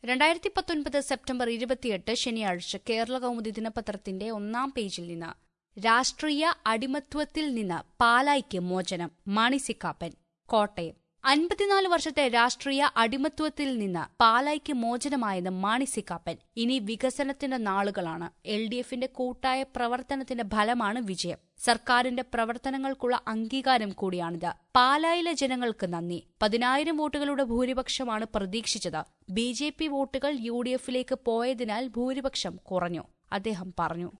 രണ്ടായിരത്തി പത്തൊൻപത് സെപ്റ്റംബർ ഇരുപത്തിയെട്ട് ശനിയാഴ്ച കേരള കൗമുദി ദിനപത്രത്തിന്റെ ഒന്നാം പേജിൽ നിന്ന് രാഷ്ട്രീയ അടിമത്വത്തിൽ നിന്ന് പാലായ്ക്ക് മോചനം മാണി സി കാപ്പൻ കോട്ടയം അൻപത്തിനാല് വർഷത്തെ രാഷ്ട്രീയ അടിമത്വത്തിൽ നിന്ന് പാലായ്ക്ക് മോചനമായത് മാണി സി കാപ്പൻ ഇനി വികസനത്തിന്റെ നാളുകളാണ് എൽ ഡി എഫിന്റെ കൂട്ടായ പ്രവർത്തനത്തിന്റെ ഫലമാണ് വിജയം സർക്കാരിന്റെ പ്രവർത്തനങ്ങൾക്കുള്ള അംഗീകാരം കൂടിയാണിത് പാലായിലെ ജനങ്ങൾക്ക് നന്ദി പതിനായിരം വോട്ടുകളുടെ ഭൂരിപക്ഷമാണ് പ്രതീക്ഷിച്ചത് ബി ജെ പി വോട്ടുകൾ യു ഡി എഫിലേക്ക് പോയതിനാൽ ഭൂരിപക്ഷം കുറഞ്ഞു അദ്ദേഹം പറഞ്ഞു